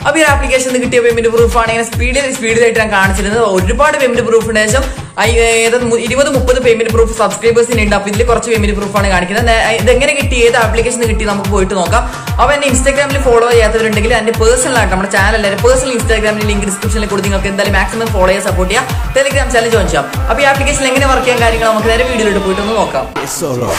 അപ്പോൾ ഈ ആപ്ലിക്കേഷൻ കിട്ടിയ പേയ്മെന്റ് പ്രൂഫ് ആണ് ഇങ്ങനെ സ്പീഡിൽ സ്പീഡിലായിട്ട് ഞാൻ കാണിച്ചിരുന്നത് ഒരുപാട് പേയ്മെന്റ് പ്രൂഫിന് ശേഷം ഐ- ഏത് മു- ഇരുപത് മുപ്പത് പേയ്മെന്റ് പ്രൂഫ് സബ്സ്ക്രൈബേഴ്സിന് ഉണ്ട് അപ്പോൾ ഇതിൽ കുറച്ച് പേയ്മെന്റ് പ്രൂഫാണ് കാണിക്കുന്നത് നേ- ഇതെങ്ങനെ കിട്ടി ഏത് ആപ്ലിക്കേഷൻ കിട്ടി നമുക്ക് പോയിട്ട് നോക്കാം അപ്പോൾ എന്നെ ഇൻസ്റ്റാഗ്രാമിൽ ഫോളോ ചെയ്യാത്തവരുണ്ടെങ്കിൽ എന്റെ പേഴ്സണൽ ആയിട്ട് നമ്മുടെ ചാനൽ പേഴ്സണൽ ഇൻസ്റ്റാഗ്രാമിൽ ലിങ്ക് ഡിസ്ക്രിപ്ഷനിൽ കൊടുത്ത് നിങ്ങൾക്ക് എന്തായാലും മാക്സിമം ഫോളോ ചെയ്യാൻ സപ്പോർട്ട് ചെയ്യാം ടെലിഗ്രാം ചാനൽ ജോയിൻ ചെയ്യാം അപ്പോൾ ഈ ആപ്ലിക്കേഷൻ എങ്ങനെ വർക്ക് ചെയ്യാൻ കാര്യങ്ങൾ നമുക്ക് നേരെ വീഡിയോയിലോട്ട് പോയിട്ട് ഒന്ന് നോക്കാം Solo.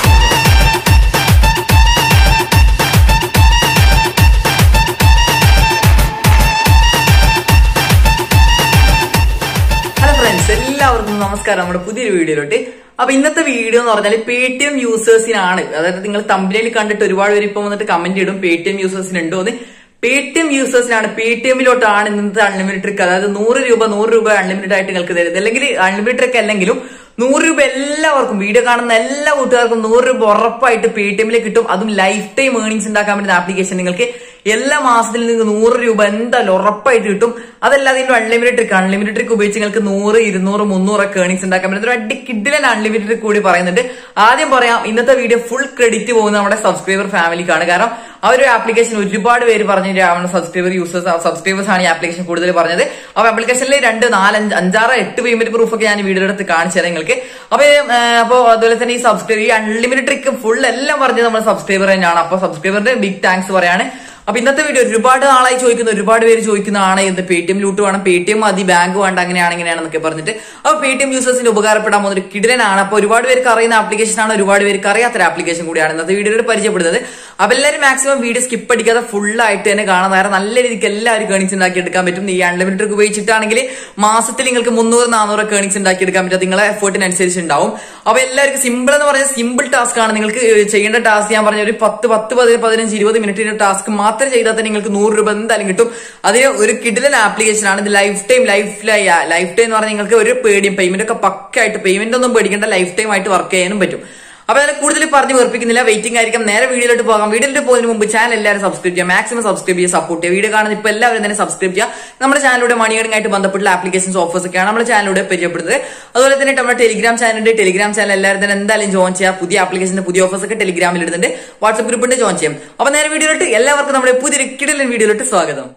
ഹലോ ഫ്രണ്ട്സ് എല്ലാവർക്കും നമസ്കാരം നമ്മുടെ പുതിയൊരു വീഡിയോയിലോട്ട് അപ്പൊ ഇന്നത്തെ വീഡിയോ എന്ന് പറഞ്ഞാൽ പേ ടി എം യൂസേഴ്സിനാണ് അതായത് നിങ്ങൾ തമ്പിലയിൽ കണ്ടിട്ട് ഒരുപാട് പേര് ഇപ്പൊ വന്നിട്ട് കമന്റ് ഇടും പേ ടി എം യൂസേഴ്സിന് ഉണ്ടോ എന്ന് പേ ടി എം യൂസേഴ്സിനാണ് പേ ടി എമ്മിലോട്ടാണ് ഇന്നത്തെ അൺലിമിറ്റഡ് ട്രിക്ക് അതായത് നൂറ് രൂപ നൂറ് രൂപ അൺലിമിറ്റഡ് ആയിട്ട് നിങ്ങൾക്ക് തരുന്നത് അല്ലെങ്കിൽ അൺലിമിറ്റഡ് ട്രിക്ക് അല്ലെങ്കിലും നൂറ് രൂപ എല്ലാവർക്കും വീഡിയോ കാണുന്ന എല്ലാ കൂട്ടുകാർക്കും നൂറ് രൂപ ഉറപ്പായിട്ട് പേ ടി എമ്മിൽ കിട്ടും അതും ലൈഫ് ടൈം ഏണിങ്സ് ഉണ്ടാക്കാൻ പറ്റുന്ന ആപ്ലിക്കേഷൻ നിങ്ങൾക്ക് എല്ലാ മാസത്തിലും നിങ്ങൾക്ക് നൂറ് രൂപ എന്തായാലും ഉറപ്പായിട്ട് കിട്ടും അതല്ലാതെ ഇതിന്റെ അൺലിമിറ്റഡ് ട്രിക്ക് അൺലിമിറ്റഡ് ട്രിക്ക് ഉപയോഗിച്ച് നിങ്ങൾക്ക് നൂറ് ഇരുന്നൂറ് മുന്നൂറൊക്കെ ഏണിങ്സ് ഉണ്ടാക്കാൻ പറ്റുന്ന ഒരു അടി കിഡിലൻ അൺലിമിറ്റഡ് ട്രിക്ക് കൂടി പറയുന്നുണ്ട് ആദ്യം പറയാം ഇന്നത്തെ വീഡിയോ ഫുൾ ക്രെഡിറ്റ് പോകുന്ന നമ്മുടെ സബ്സ്ക്രൈബർ ഫാമിലിക്കാണ് കാരണം ആ ഒരു ആപ്ലിക്കേഷൻ ഒരുപാട് പേര് പറഞ്ഞു സബ്സ്ക്രൈബർ യൂസേഴ്സ് സബ്സ്ക്രൈബേഴ്സ് ആണ് ഈ ആപ്ലിക്കേഷൻ കൂടുതൽ പറഞ്ഞത് അപ്പൊ ആപ്ലിക്കേഷനിൽ രണ്ട് നാല് അഞ്ച് അഞ്ചാറ് എട്ട് പേയ്മെന്റ് പ്രൂഫ് ഒക്കെ ഞാൻ വീഡിയോ എടുത്ത് കാണിച്ചു തരാം നിങ്ങൾക്ക് അപ്പൊ അപ്പൊ അതുപോലെ തന്നെ ഈ സബ്സ്ക്രൈബ് ഈ അൺലിമിറ്റഡ് ട്രിക്ക് ഫുൾ എല്ലാം പറഞ്ഞത് നമ്മുടെ സബ്സ്ക്രൈബർ തന്നെയാണ് അപ്പൊ സബ്സ്ക്രൈബറിന്റെ ബിഗ് താങ്ക്സ് പറയാണ് അപ്പൊ ഇന്നത്തെ വീഡിയോ ഒരുപാട് ആളായി ചോദിക്കുന്ന ഒരുപാട് പേര് ചോദിക്കുന്നതാണ് എന്ത് പേ ടി എം ലൂട്ട് വേണം പേ ടി എം മതി ബാങ്ക് വേണ്ട അങ്ങനെയാണ് ഇങ്ങനെയാണെന്നൊക്കെ പറഞ്ഞിട്ട് അപ്പൊ പേ ടി എം യൂസേഴ്സിന് ഉപകാരപ്പെടാൻ പോകുന്ന ഒരു കിടിലനാണ് അപ്പൊ ഒരുപാട് പേർക്ക് അറിയുന്ന ആപ്ലിക്കേഷൻ ആണ് ഒരുപാട് പേർക്ക് അറിയാത്തൊരു ആപ്ലിക്കേഷൻ കൂടിയാണ് ഇന്നത്തെ വീഡിയോയിൽ പരിചയപ്പെടുന്നത് അപ്പൊ എല്ലാവരും മാക്സിമം വീഡിയോ സ്കിപ്പ് അടിക്കാതെ ഫുൾ ആയിട്ട് തന്നെ കാണാൻ നേരം നല്ല രീതിക്ക് എല്ലാവരും കേണിങ്സ് ഉണ്ടാക്കി എടുക്കാൻ പറ്റും ഈ അൺലിമിറ്റഡ് ഉപയോഗിച്ചിട്ടാണെങ്കിൽ മാസത്തിൽ നിങ്ങൾക്ക് മുന്നൂറ് നാനൂറ് കേണിങ്സ് ഉണ്ടാക്കി എടുക്കാൻ പറ്റും നിങ്ങളെ എഫേർട്ടിനനുസരിച്ച് ഉണ്ടാവും അപ്പൊ എല്ലാവർക്കും സിമ്പിൾ എന്ന് പറഞ്ഞാൽ സിമ്പിൾ ടാസ്ക് ആണ് നിങ്ങൾക്ക് ചെയ്യേണ്ട ടാസ്ക് ഞാൻ പറഞ്ഞ ഒരു പത്ത് പത്ത് പതിനഞ്ച് പതിനഞ്ച് ഇരുപത് മിനിറ്റിന്റെ ടാസ്ക് മാത്രം ചെയ്താൽ തന്നെ നിങ്ങൾക്ക് നൂറ് രൂപ എന്തായാലും കിട്ടും അതിന് ഒരു കിടിലൻ ആപ്ലിക്കേഷൻ ആണ് ഇത് lifetime life lifetime എന്ന് പറഞ്ഞാൽ നിങ്ങൾക്ക് ഒരു പേടിയും പേയ്മെന്റ് ഒക്കെ പക്കായിട്ട് പേയ്മെന്റ് ഒന്നും പേടിക്കേണ്ട ലൈഫ് ടൈം ആയിട്ട് വർക്ക് ചെയ്യാനും പറ്റും അപ്പൊ അതിനെ കൂടുതൽ പറഞ്ഞ് വെറുപ്പിക്കുന്നില്ല വെയിറ്റിംഗ് ആയിരിക്കും നേരെ വീഡിയോയിലോട്ട് പോകാം വീഡിയോയിലോട്ട് പോകുന്നതിന് മുമ്പ് ചാനൽ എല്ലാവരും സബ്സ്ക്രൈബ് ചെയ്യുക മാക്സിമം സബ്സ്ക്രൈബ് ചെയ്യുക സപ്പോർട്ട് ചെയ്യുക വീഡിയോ കാണുന്ന ഇപ്പൊ എല്ലാവരും തന്നെ സബ്സ്ക്രൈബ് ചെയ്യുക നമ്മുടെ ചാനലിലൂടെ മണി ഏണിംഗ് ആയിട്ട് ബന്ധപ്പെട്ടുള്ള ആപ്ലിക്കേഷൻസ് ഓഫേഴ്സ് ഒക്കെയാണ് നമ്മുടെ ചാനലിലൂടെ പരിചയപ്പെടുന്നത് അതുപോലെ തന്നെ നമ്മുടെ ടെലിഗ്രാം ചാനലുണ്ട് ടെലിഗ്രാം ചാനൽ എല്ലാവരും തന്നെ എന്തായാലും ജോയിൻ ചെയ്യുക പുതിയ ആപ്ലിക്കേഷന്റെ പുതിയ ഓഫേഴ്സ് ഒക്കെ ടെലിഗ്രാമിൽ ഇടുന്നുണ്ട് വാട്സ്ആപ്പ് ഗ്രൂപ്പിന്റെ ജോയിൻ ചെയ്യും അപ്പൊ നേരെ വീഡിയോയിലോട്ട് എല്ലാവർക്കും നമ്മുടെ പുതിയൊരു കിടലൻ വീഡിയോയിലോട്ട് സ്വാഗതം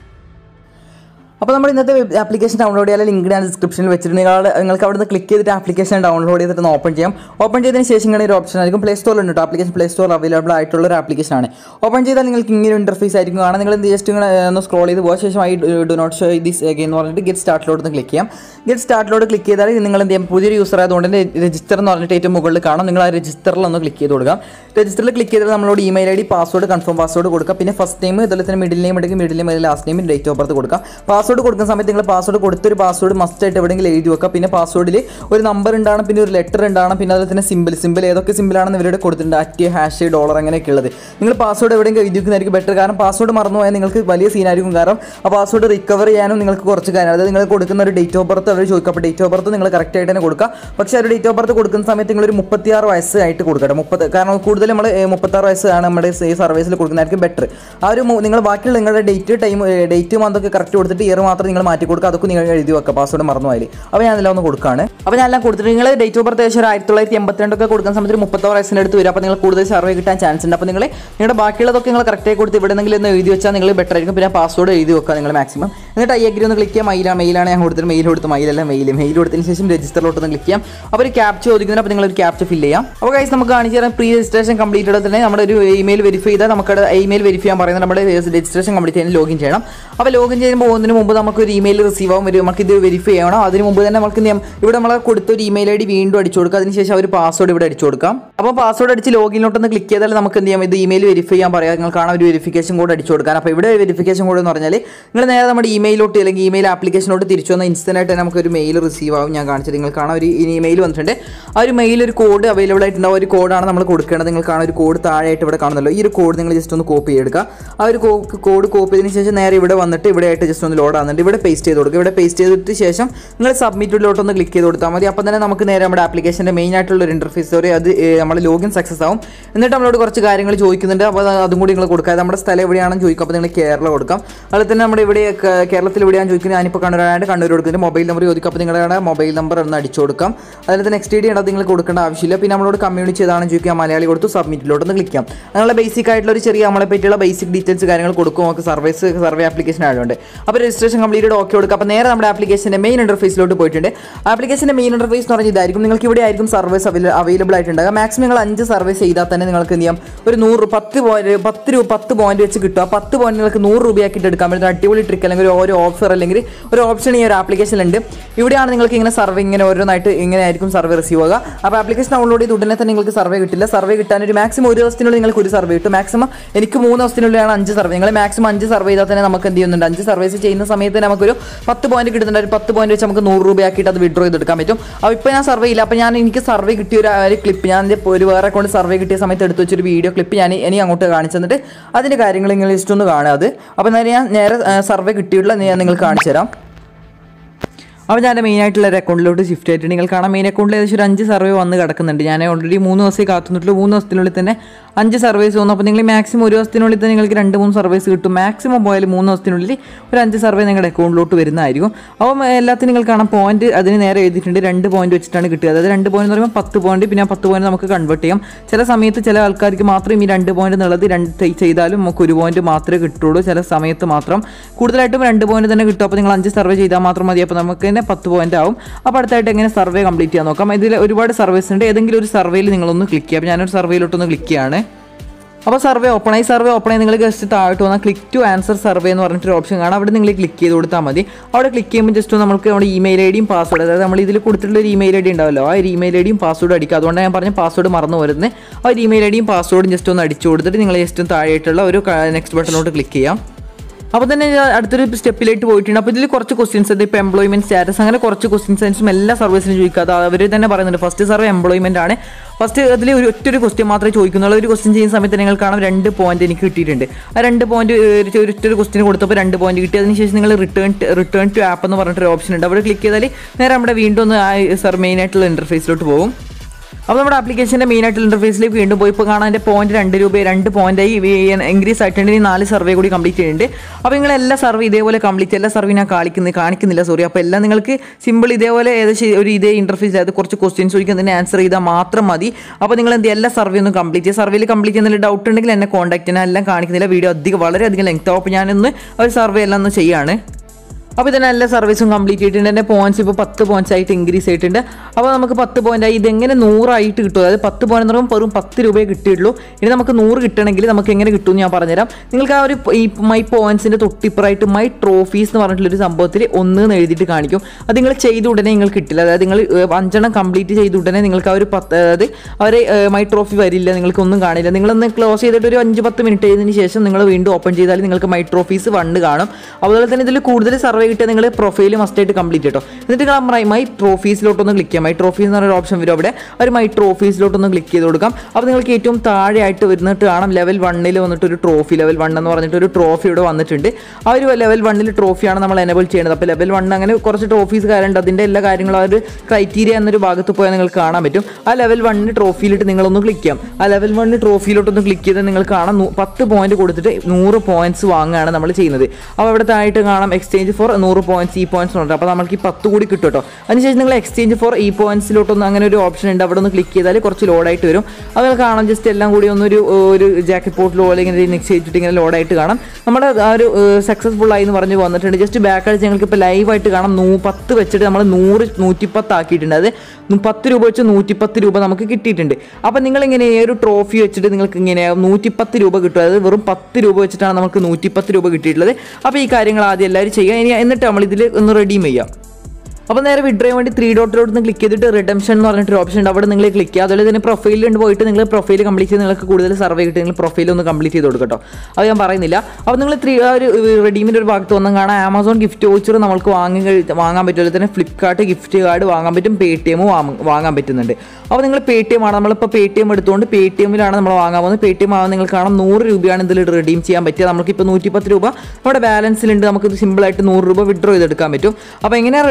അപ്പോൾ നമ്മൾ ഇന്നത്തെ ആപ്ലിക്കേഷൻ ഡൗൺലോഡ് ചെയ്യാൻ ലിങ്ക് ഞാൻ ഡിസ്ക്രിപ്ഷനിൽ വെച്ചിട്ട് നിങ്ങൾ നിങ്ങൾക്ക് അവിടെ നിന്ന് ക്ലിക്ക് ചെയ്തിട്ട് ആപ്ലിക്കേഷൻ ഡൗൺലോഡ് ചെയ്തിട്ട് ഒന്ന് ഓപ്പൺ ചെയ്യാം ഓപ്പൺ ചെയ്തതിന് ശേഷം ഇങ്ങനെ ഒരു ഓപ്ഷൻ ആയിരിക്കും പ്ലേ സ്റ്റോറിൽ ഉണ്ട് ആപ്ലിക്കേഷൻ പ്ലേ സ്റ്റോറിൽ അവൈലബിൾ ആയിട്ടുള്ള ഒരു ആപ്ലിക്കേഷൻ ആണ് ഓപ്പൺ ചെയ്താൽ നിങ്ങൾക്ക് ഇങ്ങനെ ഇന്റർഫേസ് ആയിരിക്കും കാണാൻ നിങ്ങൾ എന്ത് ജസ്റ്റ് ഇങ്ങനെ ഒന്ന് സ്ക്രോൾ ചെയ്ത് പോയ ശേഷം I do not show this again എന്ന് പറഞ്ഞിട്ട് ഗെറ്റ് സ്റ്റാർട്ടിലോട്ട് ഒന്ന് ക്ലിക്ക് ചെയ്യാം ഗെറ്റ് സ്റ്റാർട്ടിലോട്ട് ക്ലിക്ക് ചെയ്താൽ നിങ്ങൾ എന്ത് ചെയ്യാം പുതിയൊരു യൂസർ ആയതുകൊണ്ട് തന്നെ രജിസ്റ്റർ എന്ന് പറഞ്ഞിട്ട് ഏറ്റവും മുകളിൽ കാണാം നിങ്ങൾ ആ രജിസ്റ്ററിൽ ഒന്ന് ക്ലിക്ക് ചെയ്ത് കൊടുക്കാം രജിസ്റ്ററിൽ ക്ലിക്ക് ചെയ്താൽ നമ്മളോട് email I D password confirm password കൊടുക്കുക പിന്നെ ഫസ്റ്റ് നെയിം അതുപോലെ തന്നെ മിഡിൽ നെയിം ഉണ്ടെങ്കിൽ middle name last name date of birth കൊടുക്കാം പാസ്വേഡ് കൊടുക്കുന്ന സമയത്ത് നിങ്ങൾ പാസ്വേഡ് കൊടുത്തൊരു പാസ്വേഡ് മസ്റ്റ് ആയിട്ട് എവിടെയെങ്കിലും എഴുതി വെക്കുക പിന്നെ പാസ്വേഡിൽ ഒരു നമ്പർ ഉണ്ടാവണം പിന്നെ ഒരു ലെറ്റർ ഉണ്ടാവണം പിന്നെ അതുപോലെ തന്നെ സിമ്പിൾ സിമ്പിൾ ഏതൊക്കെ സിമ്പിളാണെന്ന് ഇവരുടെ കൊടുത്തിട്ടുണ്ട് അറ്റ് ഹാഷ് ഡോളർ അങ്ങനെയൊക്കെ ഉള്ളത് നിങ്ങൾ പാസ്വേഡ് എവിടെയെങ്കിലും എഴുതി വെക്കുന്നതായിരിക്കും ബെറ്റർ കാരണം പാസ്വേഡ് മറന്നു പോയാൽ നിങ്ങൾക്ക് വലിയ സീനായിരിക്കും കാരണം ആ പാസ്വേഡ് റിക്കവർ ചെയ്യാനും നിങ്ങൾക്ക് കുറച്ച് കാര്യം അതായത് നിങ്ങൾ കൊടുക്കുന്ന ഒരു ഡേറ്റ് ഓഫ് ബർത്ത് അവർ ചോദിക്കും അപ്പോൾ ഡേറ്റ് ഓഫ് ബർത്ത് നിങ്ങൾ കറക്റ്റ് ആയിട്ട് തന്നെ കൊടുക്കുക പക്ഷേ ഒരു ഡേറ്റ് ഓഫ് ബർത്ത് കൊടുക്കുന്ന സമയത്ത് നിങ്ങൾ ഒരു മുപ്പത്തിയാറ് വയസ്സ് ആയിട്ട് കൊടുക്കട്ടെ മുപ്പത് കാരണം കൂടുതൽ നമ്മൾ മുപ്പത്താറ് വയസ്സാണ് നമ്മുടെ ഈ സർവീസിൽ കൊടുക്കുന്നതായിരിക്കും ബെറ്റർ ആ ഒരു മു- നിങ്ങൾ ബാക്കിയുള്ള നിങ്ങളുടെ ഡേറ്റ് ടൈം ഡേറ്റ് മന്തൊക്കെ കറക്റ്റ് കൊടുത്തിട്ട് ഇയർ മാത്രം നിങ്ങൾ മാറ്റി കൊടുക്കുക അതൊക്കെ നിങ്ങൾ എഴുതി വെക്കുക പാസ്വേഡ് മറന്നു പോയാൽ അപ്പോൾ ഞാൻ എല്ലാം ഒന്ന് കൊടുക്കുകയാണ് അപ്പോൾ ഞാൻ എല്ലാം കൊടുത്തിട്ട് നിങ്ങൾ ഡേറ്റ് ഓഫ് ബർത്ത് ഏകദേശം ഒരു ആയിരത്തി തൊള്ളായിരത്തി എൺപത്തിരണ്ടൊക്കെ കൊടുക്കുന്ന സമയത്ത് ഒരു മുപ്പത്താറ് വയസ്സിൻ്റെ അടുത്ത് വരും അപ്പോൾ നിങ്ങൾ കൂടുതൽ സർവേ കിട്ടാൻ ചാൻസ് ഉണ്ട് അപ്പോൾ നിങ്ങൾ നിങ്ങളുടെ ബാക്കിയുള്ളതൊക്കെ നിങ്ങൾ കറക്റ്റായി കൊടുത്ത് ഇവിടെ നിന്നെങ്കിലും ഒന്ന് എഴുതി വെച്ചാൽ നിങ്ങൾ ബെറ്റർ ആയിരിക്കും പിന്നെ പാസ്വേഡ് എഴുതി വെക്കുക നിങ്ങൾ മാക്സിമം എന്നിട്ട് ഐ അഗ്രി ഒന്ന് ക്ലിക്ക് ചെയ്യാം മെയിലാണ് മെയിലാണ് ഞാൻ കൊടുത്തിട്ട് മെയിൽ കൊടുത്ത് മെയിലല്ല മെയിൽ മെയിൽ കൊടുത്തതിന് ശേഷം രജിസ്റ്ററിലോട്ട് ഒന്ന് ക്ലിക്ക് ചെയ്യാം അപ്പോൾ ഒരു ക്യാപ്ച ചോദിക്കുന്നത് അപ്പോൾ നിങ്ങൾ ഒരു ക്യാപ്ച ഫില്ല് ചെയ്യാം അപ്പോൾ ഗൈസ് നമുക്ക് കാണിച്ചു തരാം പ്രീ രജിസ്ട്രേഷൻ കംപ്ലീറ്റ് ചെയ്താൽ തന്നെ നമ്മുടെ ഒരു ഇമെയിൽ വെരിഫൈ ചെയ്താൽ നമുക്ക് ഇമെയിൽ വെരിഫൈ ചെയ്യാൻ പറയുന്നത് നമ്മുടെ രജിസ്ട്രേഷൻ കംപ്ലീറ്റ് ചെയ്യാൻ ലോഗിൻ ചെയ്യണം അപ്പോൾ ലോഗിൻ ചെയ്യുമ്പോൾ പോകുന്നതിന് മുമ്പ് നമുക്ക് ഒരു ഇമെയിൽ റിസീവ് ആവും വരും നമുക്ക് ഇത് വെരിഫൈ ചെയ്യണം അതിന് മുമ്പ് തന്നെ നമുക്ക് എന്ത് ചെയ്യാം ഇവിടെ നമ്മൾ കൊടുത്ത ഒരു ഇമെയിൽ ഐ ഡി വീണ്ടും അടിച്ചു കൊടുക്കുക അതിനുശേഷം ഒരു പാസ്വേഡ് ഇവിടെ അടിച്ചു കൊടുക്കാം അപ്പോൾ പാസ്വേഡ് അടിച്ച് ലോഗിനിലോട്ടൊന്ന് ക്ലിക്ക് ചെയ്താൽ നമുക്ക് എന്ത് ചെയ്യാം ഇത് ഇമെയിൽ വെരിഫൈ ചെയ്യാൻ പറയാം നിങ്ങൾ കാണാൻ ഒരു വെരിഫിക്കേഷൻ കോഡ് അടിച്ചു കൊടുക്കാൻ അപ്പോൾ ഇവിടെ വെരിഫിക്കേഷൻ കോഡ് എന്ന് പറഞ്ഞാൽ നിങ്ങൾ നേരെ നമ്മുടെ ഇമെയിലോട്ട് അല്ലെങ്കിൽ ഇമെയിൽ ആപ്ലിക്കേഷനോട്ട് തിരിച്ചു വന്ന ഇൻസ്റ്റന്റ് ആയിട്ട് നമുക്ക് ഒരു മെയിൽ റിസീവ് ആവും ഞാൻ കാണിച്ചത് നിങ്ങൾ കാണാൻ ഒരു ഇമെയിൽ വന്നിട്ടുണ്ട് ആ ഒരു മെയിൽ ഒരു കോഡ് അവൈലബിൾ ആയിട്ടുണ്ടാവും ഒരു കോഡാണ് നമ്മൾ കൊടുക്കേണ്ടത് നിങ്ങൾ കാണാൻ ഒരു കോഡ് താഴെയായിട്ട് ഇവിടെ കാണുന്നല്ലോ ഈ ഒരു കോഡ് നിങ്ങൾ ജസ്റ്റ് ഒന്ന് കോപ്പി ചെയ്തെടുക്കുക ആ ഒരു കോഡ് കോപ്പി ചെയ്തതിന് ശേഷം നേരെ ഇവിടെ വന്നിട്ട് ഇവിടെ ആയിട്ട് ജസ്റ്റ് ഒന്ന് ലോഡ് ആകുന്നുണ്ട് ഇവിടെ പേസ്റ്റ് ചെയ്ത് കൊടുക്കുക ഇവിടെ പേസ്റ്റ് ചെയ്തിട്ട് ശേഷം നിങ്ങൾ സബ്മിറ്റിലോട്ട് ഒന്ന് ക്ലിക്ക് ചെയ്ത് കൊടുത്താൽ മതി അപ്പോൾ തന്നെ നമുക്ക് നേരെ നമ്മുടെ ആപ്ലിക്കേഷൻ്റെ മെയിൻ ആയിട്ടുള്ള ഒരു ഇന്റർഫേസ് സോറി അത് നമ്മൾ ലോഗിൻ സക്സസ് ആവും എന്നിട്ട് നമ്മളോട് കുറച്ച് കാര്യങ്ങൾ ചോദിക്കുന്നുണ്ട് അപ്പോൾ അത് അതും കൂടി നിങ്ങൾ കൊടുക്കുക അത് നമ്മുടെ സ്ഥലം എവിടെയാണെന്ന് ചോദിക്കും അപ്പോൾ നിങ്ങൾ കേരള കൊടുക്കാം അതുപോലെ തന്നെ നമ്മുടെ ഇവിടെ കേ- കേരളത്തിൽ എവിടെയാണ് ചോദിക്കുന്നത് ഞാനിപ്പോൾ കണ്ണൂരാണ് കണ്ണൂർ കൊടുക്കുന്നത് മൊബൈൽ നമ്പർ ചോദിക്കും അപ്പോൾ നിങ്ങളുടെ മൊബൈൽ നമ്പർ ഒന്ന് അടിച്ചു കൊടുക്കാം അതിൽ തന്നെ നെക്സ്റ്റ് ഡി അത് നിങ്ങൾ കൊടുക്കേണ്ട ആവശ്യമില്ല പിന്നെ നമ്മളോട് കമ്മ്യൂണിറ്റി ചെയ്താണെന്ന് ചോദിക്കുക മലയാളി കൊടുത്തു സബ്മിറ്റിലോട്ട് ഒന്ന് ക്ലിക്ക് ചെയ്യാം അങ്ങനെയുള്ള ബേസിക് ആയിട്ടുള്ള ഒരു ചെറിയ നമ്മളെ പറ്റിയുള്ള ബേസിക് ഡീറ്റെയിൽസ് കാര്യങ്ങൾ കൊടുക്കും നമുക്ക് സർവീസ് സർവേ ആപ്ലിക്കേഷൻ ആയതുകൊണ്ട് അപ്പോൾ രജിസ്ട്രേഷൻ കംപ്ലീറ്റ് ഓക്കെ കൊടുക്കുക അപ്പോൾ നേരെ നമ്മുടെ ആപ്ലിക്കേഷൻ്റെ മെയിൻ ഇൻ്റർഫേസിലോട്ട് പോയിട്ടുണ്ട് ആപ്ലിക്കേഷൻ്റെ മെയിൻ ഇൻ്റർഫേസ് എന്ന് പറഞ്ഞാൽ ഇതായിരിക്കും നിങ്ങൾക്ക് ഇവിടെ ആയിരിക്കും സർവീസ് അവൈലബിൾ ആയിട്ടുണ്ടാകുക മാക്സിമം നിങ്ങൾ അഞ്ച് സർവീസ് ചെയ്താൽ തന്നെ നിങ്ങൾക്ക് എന്ത് ചെയ്യാം ഒരു നൂറ് പത്ത് പോയിന്റ് പത്ത് രൂപ പത്ത് പോയിന്റ് വെച്ച് കിട്ടും ആ പത്ത് പോയിന്റ് നിങ്ങൾക്ക് നൂറ് രൂപയാക്കിയിട്ട് എടുക്കാൻ പറ്റുന്ന അടിപൊളി ട്രിക്ക് അല്ലെങ്കിൽ ഒരു ഓരോ ഓഫർ അല്ലെങ്കിൽ ഒരു ഓപ്ഷൻ ഈ ഒരു ആപ്ലിക്കേഷനിലുണ്ട് ഇവിടെയാണ് നിങ്ങൾക്ക് ഇങ്ങനെ സർവേ ഇങ്ങനെ ഓരോന്നായിട്ട് ഇങ്ങനെ ആയിരിക്കും സർവേ റിസീവ് ആവുക അപ്പോൾ ആപ്ലിക്കേഷൻ ഡൗൺലോഡ് ചെയ്ത് ഉടനെ തന്നെ നിങ്ങൾക്ക് സർവേ കിട്ടില്ല സർവേ കിട്ടാൻ ഒരു മാക്സിമം ഒരു ദിവസത്തിനുള്ളിൽ നിങ്ങൾക്ക് ഒരു സർവേ കിട്ടും മാക്സിമം എനിക്ക് മൂന്ന് ദിവസത്തിനുള്ളിലാണ് അഞ്ച് സർവേ നിങ്ങൾ മാക്സിമം അഞ്ച് സർവേ ചെയ്താൽ തന്നെ നമുക്ക് എന്ത് ചെയ്യുന്നുണ്ട് അഞ്ച് സർവീസ് ചെയ്യുന്ന സമയത്ത് നമുക്കൊരു പത്ത് പോയിന്റ് കിട്ടുന്നുണ്ട് ഒരു പത്ത് പോയിന്റ് വെച്ച് നമുക്ക് നൂറ് രൂപയാക്കിയിട്ട് അത് വിഡ്രോ ചെയ്തെടുക്കാൻ പറ്റും അപ്പോൾ ഇപ്പോൾ ഞാൻ സർവേ ഇല്ല അപ്പോൾ ഞാൻ എനിക്ക് സർവേ കിട്ടിയ ഒരു ഒരു ക്ലിപ്പ് ഞാൻ എൻ്റെ ഒരു വേറെ അക്കൗണ്ട് സർവേ കിട്ടിയ സമയത്ത് എടുത്ത് വെച്ചൊരു വീഡിയോ ക്ലിപ്പ് ഞാൻ ഇനി അങ്ങോട്ട് കാണിച്ചു തന്നിട്ട് അതിൻ്റെ കാര്യങ്ങൾ നിങ്ങൾ ജസ്റ്റ് ഒന്ന് കാണുക അത് അപ്പോൾ നേരെ ഞാൻ നേരെ സർവേ കിട്ടിയിട്ടുള്ള ഞാൻ നിങ്ങൾക്ക് കാണിച്ചു തരാം അപ്പോൾ ഞാൻ മെയിൻ ആയിട്ടുള്ള ഒരു അക്കൗണ്ടിലോട്ട് ഷിഫ്റ്റ് ആയിട്ട് നിങ്ങൾ കാണാം മെയിൻ അക്കൗണ്ടിൽ ഏകദേശം ഒരു അഞ്ച് സർവേ വന്ന് കിടക്കുന്നുണ്ട് ഞാൻ ഓൾറെഡി മൂന്ന് ദിവസമേ കാത്തുനിന്നിട്ടുള്ളൂ മൂന്ന് ദിവസത്തിനുള്ളിൽ തന്നെ അഞ്ച് സർവീസ് വന്നു അപ്പോൾ നിങ്ങൾ മാക്സിമം ഒരു ദിവസത്തിനുള്ളിൽ തന്നെ നിങ്ങൾക്ക് രണ്ട് മൂന്ന് സർവീസ് കിട്ടും മാക്സിമം പോയാൽ മൂന്ന് ദിവസത്തിനുള്ളിൽ ഒരു അഞ്ച് സർവേ നിങ്ങളുടെ അക്കൗണ്ടിലോട്ട് വരുന്നതായിരിക്കും അപ്പം എല്ലാത്തിനും നിങ്ങൾ കാണാം പോയിന്റ് അതിന് നേരെ എഴുതിയിട്ടുണ്ട് രണ്ട് പോയിന്റ് വെച്ചിട്ടാണ് കിട്ടുക അതായത് രണ്ട് പോയിന്റ് എന്ന് പറയുമ്പോൾ പത്ത് പോയിന്റ് പിന്നെ ആ പത്ത് പോയിന്റ് നമുക്ക് കൺവേർട്ട് ചെയ്യാം ചില സമയത്ത് ചില ആൾക്കാർക്ക് മാത്രം ഈ രണ്ട് പോയിന്റ് എന്നുള്ളത് രണ്ട് ചെയ്താലും നമുക്ക് ഒരു പോയിന്റ് മാത്രമേ കിട്ടുള്ളൂ ചില സമയത്ത് മാത്രം കൂടുതലായിട്ടും രണ്ട് പോയിന്റ് തന്നെ കിട്ടും അപ്പോൾ നിങ്ങൾ അഞ്ച് സർവേ ചെയ്താൽ മാത്രം മതി അപ്പോൾ നമുക്ക് തന്നെ പത്ത് പോയിന്റ് ആവും അപ്പോൾ അടുത്തായിട്ട് എങ്ങനെ സർവേ കംപ്ലീറ്റ് ചെയ്യാൻ നോക്കാം ഇതിൽ ഒരുപാട് സർവീസ് ഉണ്ട് ഏതെങ്കിലും ഒരു സർവേയിൽ നിങ്ങളൊന്ന് ക്ലിക്ക് ചെയ്യാം അപ്പോൾ ഞാനൊരു സർവേയിലോട്ടൊന്ന് ക്ലിക്ക് ചെയ്യാണ് അപ്പോൾ സർവേ ഓപ്പൺ ആയി സർവേ ഓപ്പൺ ആയി നിങ്ങൾ ജസ്റ്റ് താഴോട്ട് വന്നാൽ ക്ലിക്ക് ടു ആൻസർ സർവേ എന്ന് പറഞ്ഞിട്ടൊരു ഓപ്ഷൻ കാണാം അവിടെ നിങ്ങൾ ക്ലിക്ക് ചെയ്ത് കൊടുത്താൽ മതി അവിടെ ക്ലിക്ക് ചെയ്യുമ്പോൾ ജസ്റ്റ് നമുക്ക് നമ്മുടെ ഇമെയിൽ ഐ ഡിയും പാസ്വേഡ് അതായത് നമ്മൾ ഇതിൽ കൊടുത്തിട്ടുള്ള ഒരു ഇമെയിൽ ഐ ഡി ഉണ്ടാവല്ലോ ആ ഒരു ഇമെയിൽ ഐ ഡിയും പാസ്വേഡ് അടിക്കുക അതുകൊണ്ടാണ് ഞാൻ പറഞ്ഞ പാസ്വേഡ് മറന്നു വരുന്നത് ആ ഒരു ഇമെയിൽ ഐ ഡിയും പാസ്വേഡും ജസ്റ്റ് ഒന്ന് അടിച്ചു കൊടുത്തിട്ട് നിങ്ങൾ ജസ്റ്റ് താഴെയായിട്ടുള്ള ഒരു നെക്സ്റ്റ് ബട്ടണിലോട്ട് ക്ലിക്ക് ചെയ്യാം അപ്പോൾ തന്നെ ഇത് അടുത്തൊരു സ്റ്റെപ്പിലേക്ക് പോയിട്ടുണ്ട് അപ്പോൾ ഇതിൽ കുറച്ച് ക്വസ്റ്റ്യൻസ് ഉണ്ട് ഇപ്പോൾ എംപ്ലോയ്മെന്റ് സ്റ്റാറ്റസ് അങ്ങനെ കുറച്ച് ക്വസ്റ്റ്യൻസും എല്ലാ സർവീസിനും ചോദിക്കാതെ അവർ തന്നെ പറയുന്നുണ്ട് ഫസ്റ്റ് സർവേ എംപ്ലോയ്മെന്റ് ആണ് ഫസ്റ്റ് അതിൽ ഒരു ഒറ്റൊരു ക്വസ്റ്റ്യൻ മാത്രമേ ചോദിക്കുന്നുള്ളൂ ഒരു ക്വസ്റ്റ്യൻ ചെയ്യുന്ന സമയത്ത് നിങ്ങൾ കാണാം രണ്ട് പോയിന്റ് എനിക്ക് കിട്ടിയിട്ടുണ്ട് ആ രണ്ട് പോയിന്റ് ഒരു ഒറ്റൊരു ക്വസ്റ്റ്യൻ കൊടുത്തപ്പോൾ രണ്ട് പോയിന്റ് കിട്ടി അതിനുശേഷം നിങ്ങൾ റിട്ടേൺ റിട്ടേൺ ടു ആപ്പ് എന്ന് പറഞ്ഞിട്ടൊരു ഓപ്ഷൻ ഉണ്ട് അവിടെ ക്ലിക്ക് ചെയ്താൽ നേരെ നമ്മുടെ വീണ്ടും ഒന്ന് ആ സർ മെയിൻ ആയിട്ടുള്ള ഇന്റർഫേസിലോട്ട് പോകും അപ്പോൾ നമ്മുടെ ആപ്ലിക്കേഷൻ്റെ മെയിൻ ആയിട്ടുള്ള ഇന്റർഫേസിലേക്ക് വീണ്ടും പോയി ഇപ്പോൾ കാണാൻ എൻ്റെ പോയിന്റ് രണ്ട് രൂപ രണ്ട് പോയിന്റായി ഇൻക്രീസ് ആയിട്ടുണ്ട് ഇനി നാല് സർവേ കൂടി കംപ്ലീറ്റ് ചെയ്യുന്നുണ്ട് അപ്പോൾ നിങ്ങൾ എല്ലാ സർവേ ഇതേപോലെ കംപ്ലീറ്റ് എല്ലാ സർവേ ഞാൻ കാണിക്കുന്നത് കാണിക്കുന്നില്ല സോറി അപ്പോൾ എല്ലാം നിങ്ങൾക്ക് സിമ്പിൾ ഇതേപോലെ ഏകദേശം ഒരു ഇതേ ഇന്റർഫേസ് അതായത് കുറച്ച് ക്വസ്റ്റ്യൻസ് ചോദിക്കാൻ തന്നെ ആൻസർ ചെയ്താൽ മാത്രം മതി അപ്പോൾ നിങ്ങൾ എന്ത് എല്ലാ സർവേ ഒന്ന് കംപ്ലീറ്റ് ചെയ്യുക സർവേയിൽ കംപ്ലീറ്റ് ചെയ്യുന്ന ഡൗട്ട് ഉണ്ടെങ്കിൽ എന്നെ കോൺടാക്ട് ചെയ്യാൻ എല്ലാം കാണിക്കുന്നില്ല വീഡിയോ അധികം വളരെയധികം ലെങ്ത് ആവും അപ്പോൾ ഞാനൊന്ന് ഒരു സർവേ എല്ലാം ഒന്ന് ചെയ്യാണ് അപ്പോൾ ഇതിന് എല്ലാ സർവീസും കംപ്ലീറ്റ് ചെയ്തിട്ടുണ്ട് എൻ്റെ പോയിന്റ്സ് ഇപ്പോൾ പത്ത് പോയിന്റ്സ് ആയിട്ട് ഇൻക്രീസ് ആയിട്ടുണ്ട് അപ്പോൾ നമുക്ക് പത്ത് പോയിന്റ് ആയി ഇതെങ്ങനെ നൂറായിട്ട് കിട്ടും അതായത് പത്ത് പോയിന്റ് എന്ന് പറയുമ്പോൾ വെറും പത്ത് രൂപയെ കിട്ടിയുള്ളൂ ഇനി നമുക്ക് നൂറ് കിട്ടണമെങ്കിൽ നമുക്ക് എങ്ങനെ കിട്ടും ഞാൻ പറഞ്ഞുതരാം നിങ്ങൾക്ക് ആ ഒരു ഈ മൈ പോയിന്റ്സിൻ്റെ തൊട്ടിപ്പുറമായിട്ട് മൈ ട്രോഫീസ് എന്ന് പറഞ്ഞിട്ടുള്ളൊരു സംഭവത്തിൽ ഒന്ന് എന്ന് എഴുതിയിട്ട് കാണിക്കും അത് നിങ്ങൾ ചെയ്ത ഉടനെ നിങ്ങൾക്ക് കിട്ടില്ല അതായത് നിങ്ങൾ ഏഹ്, അഞ്ചെണ്ണം കംപ്ലീറ്റ് ചെയ്ത ഉടനെ നിങ്ങൾക്ക് ആ ഒരു പത്ത് അതായത് അവർ മൈ ട്രോഫി വരില്ല നിങ്ങൾക്ക് ഒന്നും കാണില്ല നിങ്ങളൊന്ന് ക്ലോസ് ചെയ്തിട്ട് ഒരു അഞ്ച് പത്ത് മിനിറ്റ് ചെയ്തതിന് ശേഷം നിങ്ങൾ വീണ്ടും ഓപ്പൺ ചെയ്താൽ നിങ്ങൾക്ക് മൈ ട്രോഫീസ് വണ്ട് കാണും അതുപോലെ തന്നെ ഇതിൽ കൂടുതൽ സർവേ കിട്ടിയാൽ നിങ്ങൾ പ്രൊഫൈൽ മസ്റ്റ് ആയിട്ട് കംപ്ലീറ്റ് കേട്ടോ എന്നിട്ട് നിങ്ങൾ മൈ മൈ ട്രോഫീസിലോട്ടൊന്ന് ക്ലിക്ക് ചെയ്യാം മൈ ട്രോഫീസ് എന്ന് പറഞ്ഞൊരു ഓപ്ഷൻ വരും അവിടെ ഒരു മൈ ട്രോഫീസിലോട്ടൊന്ന് ക്ലിക്ക് ചെയ്ത് കൊടുക്കാം അപ്പോൾ നിങ്ങൾക്ക് ഏറ്റവും താഴെയായിട്ട് വരുന്നിട്ട് കാണാം ലെവൽ വണ്ണിൽ വന്നിട്ട് ഒരു ട്രോഫി ലെവൽ വൺ എന്ന് പറഞ്ഞിട്ട് ഒരു ട്രോഫി ഇവിടെ വന്നിട്ടുണ്ട് ആ ഒരു ലെവൽ വണ്ണിൽ ട്രോഫിയാണ് നമ്മൾ എനബിൾ ചെയ്യുന്നത് അപ്പോൾ ലെവൽ വൺ അങ്ങനെ കുറച്ച് ട്രോഫീസ് കാര്യമുണ്ട് അതിൻ്റെ എല്ലാ കാര്യങ്ങളും ആ ഒരു ക്രൈറ്റീരിയ എന്നൊരു ഭാഗത്ത് പോയാൽ നിങ്ങൾക്ക് കാണാൻ പറ്റും ആ ലെവൽ വണ്ണിന് ട്രോഫിയിലിട്ട് നിങ്ങളൊന്ന് ക്ലിക്ക് ചെയ്യാം ആ ലെവൽ വണ്ണിന് ട്രോഫിയിലോട്ടൊന്ന് ക്ലിക്ക് ചെയ്ത് നിങ്ങൾ കാണാം നൂ- പത്ത് പോയിന്റ് കൊടുത്തിട്ട് നൂറ് പോയിന്റ്സ് വാങ്ങുകയാണ് നമ്മൾ ചെയ്യുന്നത് അപ്പോൾ അവിടെ താഴായിട്ട് കാണാം എക്സ്ചേഞ്ച് ഫോർ നൂറ് പോയിന്റ്സ് ഈ പോയിന്റ്സ് ഉണ്ട് അപ്പോൾ നമുക്ക് ഈ പത്ത് കൂടി കിട്ടും കേട്ടോ അതിനുശേഷം നിങ്ങൾ എക്സ്ചേഞ്ച് ഫോർ ഈ പോയിന്റ്സിലോട്ടൊന്ന് അങ്ങനെ ഒരു ഓപ്ഷൻ ഉണ്ട് അവിടെ ഒന്ന് ക്ലിക്ക് ചെയ്താൽ കുറച്ച് ലോഡായിട്ട് വരും അത് കാണാം ജസ്റ്റ് എല്ലാം കൂടി ഒന്നൊരു ഒരു ജാക്കറ്റ് പോർട്ടിലോ അല്ലെങ്കിൽ ഇങ്ങനെ ചെയ്തിട്ട് ഇങ്ങനെ ലോഡായിട്ട് കാണാം നമ്മുടെ ആ ഒരു സക്സസ്ഫുൾ ആയി എന്ന് പറഞ്ഞ് വന്നിട്ടുണ്ട് ജസ്റ്റ് ബാക്ക് അടിച്ച് ഞങ്ങൾക്ക് ഇപ്പോൾ ലൈവായിട്ട് കാണാം നൂ പത്ത് വെച്ചിട്ട് നമ്മൾ നൂറ് നൂറ്റിപ്പത്ത് ആക്കിയിട്ടുണ്ട് അത് നു- പത്ത് രൂപ വെച്ച് നൂറ്റിപ്പത്ത് രൂപ നമുക്ക് കിട്ടിയിട്ടുണ്ട് അപ്പം നിങ്ങൾ ഇങ്ങനെ ഈ ഒരു ട്രോഫി വെച്ചിട്ട് നിങ്ങൾക്ക് ഇങ്ങനെ നൂറ്റിപ്പത്ത് രൂപ കിട്ടും അതായത് വെറും പത്ത് രൂപ വെച്ചിട്ടാണ് നമുക്ക് നൂറ്റിപ്പത്ത് രൂപ കിട്ടിയിട്ടുള്ളത് അപ്പോൾ ഈ കാര്യങ്ങൾ ആദ്യം എല്ലാവരും ചെയ്യുക ഇനി എന്നിട്ട് നമ്മൾ ഇതിൽ ഒന്ന് റെഡീം ചെയ്യാം അപ്പോൾ നേരെ വിഡ്രോ ചെയ്യാൻ വേണ്ടി ത്രീ ഡോട്ടിലോട്ട് നിന്ന് ക്ലിക്ക് ചെയ്തിട്ട് റിഡംഷൻ എന്ന് പറഞ്ഞിട്ട് ഓപ്ഷൻ ഉണ്ട് അവിടെ നിങ്ങൾ ക്ലിക്ക് ചെയ്യുക അതുപോലെ തന്നെ പ്രൊഫൈലിൽ പോയിട്ട് നിങ്ങൾ പ്രൊഫൈൽ കംപ്ലീറ്റ് ചെയ്ത് നിങ്ങൾക്ക് കൂടുതൽ സർവേ കിട്ടി നിങ്ങൾ പ്രൊഫൈൽ ഒന്ന് കംപ്ലീറ്റ് ചെയ്ത് കൊടുക്കട്ടോ അത് ഞാൻ പറയുന്നില്ല അപ്പോൾ നിങ്ങൾ ത്രീ ആ ഒരു റെഡീമിൻ്റെ ഒരു ഭാഗത്ത് വന്നും കാണാം ആമസോൺ ഗിഫ്റ്റ് വോച്ചർ നമുക്ക് വാങ്ങി കഴി- വാങ്ങാൻ പറ്റും അതുപോലെ തന്നെ ഫ്ലിപ്കാർട്ട് ഗിഫ്റ്റ് കാർഡ് വാങ്ങാൻ പറ്റും പേ ടി എം വാങ്ങാൻ പറ്റുന്നുണ്ട് അപ്പോൾ നിങ്ങൾ പേ ടി എം ആണ് നമ്മളിപ്പോൾ പേ ടി എം എടുത്തുകൊണ്ട് പേ ടി എമ്മിലാണ് നമ്മൾ വാങ്ങാൻ പോകുന്നത് പേ ടി എം ആവാൻ നിങ്ങൾ കാണാം നൂറ് രൂപയാണ് ഇതിൽ റെഡീം ചെയ്യാൻ പറ്റുക നമുക്കിപ്പോൾ നൂറ്റിപ്പത്ത് രൂപ നമ്മുടെ ബാലൻസിലുണ്ട് നമുക്ക് ഇത് സിമ്പിളായിട്ട് നൂറ് രൂപ വിഡ്രോ ചെയ്തെടുക്കാൻ പറ്റും അപ്പോൾ എങ്ങനെ വിഡ്രോ